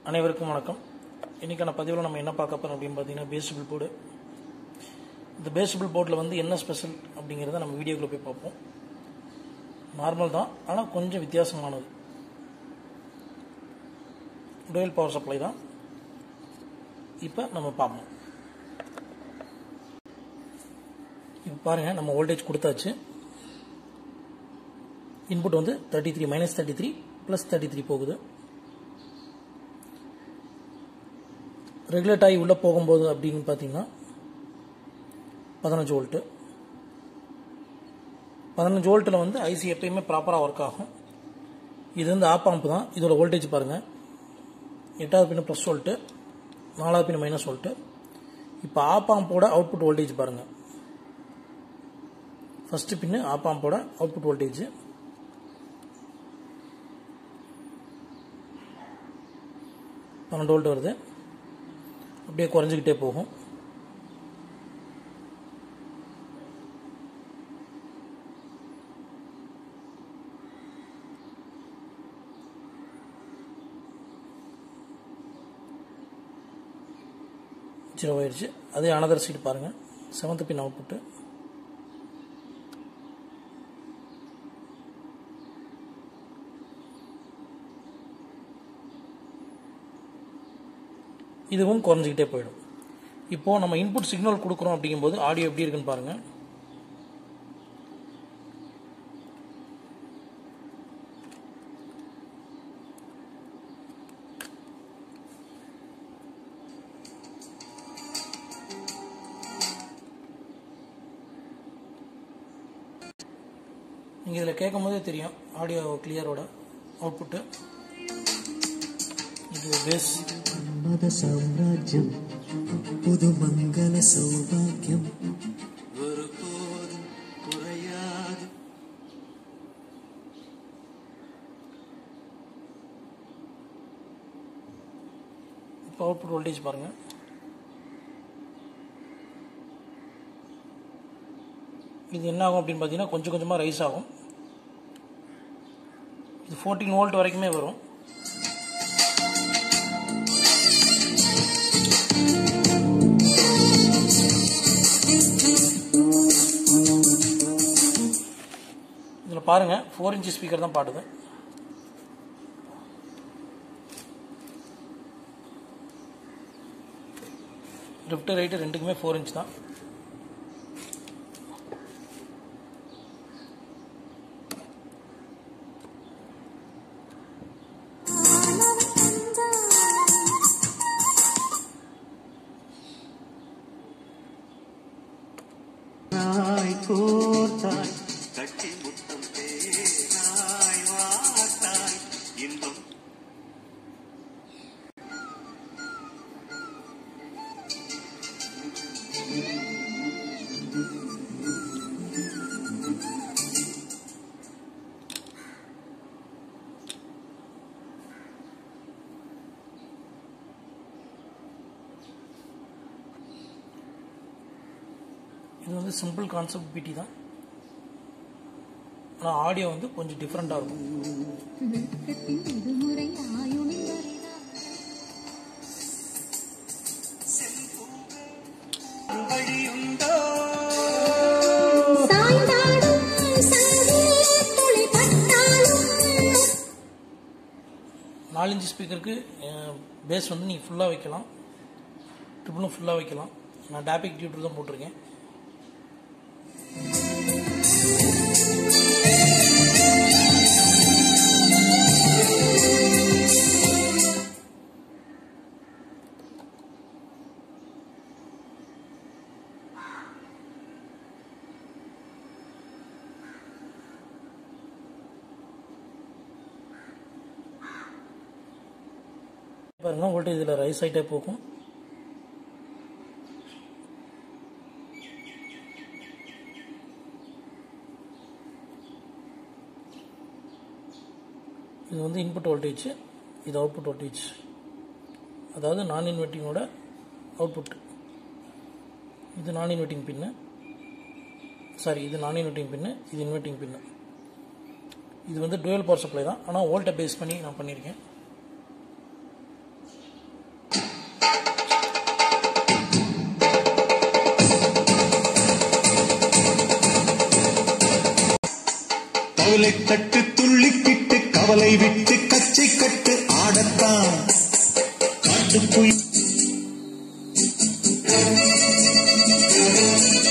அனைவருக்கும் வணக்கம் இன்றைக்கான பதிவில் நம்ம என்ன பார்க்க போகிறோம் அப்படின்னு பார்த்தீங்கன்னா பேசிபிள் போர்டு இந்த பேசிபிள் போர்டில் வந்து என்ன ஸ்பெஷல் அப்படிங்கிறத நம்ம வீடியோக்குள்ளே போய் பார்ப்போம் நார்மல் தான் ஆனால் கொஞ்சம் வித்தியாசமானது டோயல் பவர் சப்ளை தான் இப்போ நம்ம பார்ப்போம் இப்போ பாருங்கள் நம்ம வோல்டேஜ் கொடுத்தாச்சு இன்புட் வந்து thirty three minus thirty three plus thirty three போகுது ரெகுலேட் ஆகி உள்ளே போகும்போது அப்படின்னு பார்த்தீங்கன்னா பதினஞ்சு வோல்ட்டு பதினஞ்சு வோல்ட்டில் வந்து ஐசி எப்பயுமே ப்ராப்பராக ஒர்க் ஆகும் இது வந்து ஆப் ஆம்ப் தான் இதோட வோல்டேஜ் பாருங்கள் எட்டாவது பின்னு ப்ளஸ் வோல்ட்டு நாலாவது பின்னு மைனஸ் வோல்ட்டு இப்போ ஆப் ஆம்போட அவுட்புட் வோல்டேஜ் பாருங்கள் ஃபஸ்ட்டு பின்னு ஆப் ஆம்போட அவுட்புட் வோல்டேஜ் பன்னெண்டு வோல்ட் வருது அப்படியே குறைஞ்சிக்கிட்டே போகும் ஜீரோ ஆயிடுச்சு அதே அனதர் சீட் பாருங்கள் செவன்த் பின் அவுட்புட்டு இதுவும் குறைஞ்சிக்கிட்டே போயிடும் இப்போது நம்ம இன்புட் சிக்னல் கொடுக்குறோம் அப்படிங்கும்போது ஆடியோ எப்படி இருக்குன்னு பாருங்கள் நீங்கள் இதில் கேட்கும் போதே தெரியும் ஆடியோ கிளியரோட அவுட்புட்டு இது பேஸ் మద సామ్రాజ్యం புது மங்கள சௌபாக்கியம் ஒருபோதும் குறையாது இப்போ அவுட்புட் வோல்டேஜ் பாருங்கள் இது என்ன ஆகும் அப்படின்னு பார்த்தீங்கன்னா கொஞ்சம் கொஞ்சமாக ரைஸ் ஆகும் இது ஃபோர்டீன் வோல்ட் வரைக்குமே வரும் இதில் பாருங்கள் ஃபோர் இன்ச் ஸ்பீக்கர் தான் பாடுது லெஃப்ட் ரைட்டு ரெண்டுக்குமே ஃபோர் இன்ச் தான் நாய் கோர்த்தாய் கட்டி முத்தம் பேராய் வாட்டாய் இன்பம் இது வந்து சிம்பிள் கான்செப்ட் பிடி தான் ஆனால் ஆடியோ வந்து கொஞ்சம் டிஃப்ரெண்ட்டாக இருக்கும் வெட்கத்தின் விடுமுறை ஆயுளில் வழியுண்டோ சாய்ந்தாடும் சங்கில் துளி பட்டாலும் நாலு இன்ச்சு ஸ்பீக்கருக்கு பேஸ் வந்து நீங்கள் ஃபுல்லாக வைக்கலாம் ட்ரிபிளும் ஃபுல்லாக வைக்கலாம் நான் டேபிக் டியூட்டர் தான் போட்டிருக்கேன் பாருங்க வோல்டேஜ் இதில் ரைஸ் ஆகிட்டே போகும் இது வந்து இன்புட் வோல்டேஜ் இது அவுட்புட் வோல்டேஜ் அதாவது நான் இன்வெர்ட்டிங்கோட அவுட்புட் இது நான் இன்வெர்ட்டிங் பின்னு சாரி இது நான் இன்வெர்ட்டிங் பின்னு இது இன்வெர்ட்டிங் பின்னு இது வந்து டுவெல் பவர் சப்ளை தான் ஆனால் வோல்ட்டை பேஸ் பண்ணி நான் பண்ணியிருக்கேன் கவலை தட்டு துள்ளிக்கிட்டு கவலை விட்டு கச்சை கட்டு ஆடத்தான் காட்டுக்குள்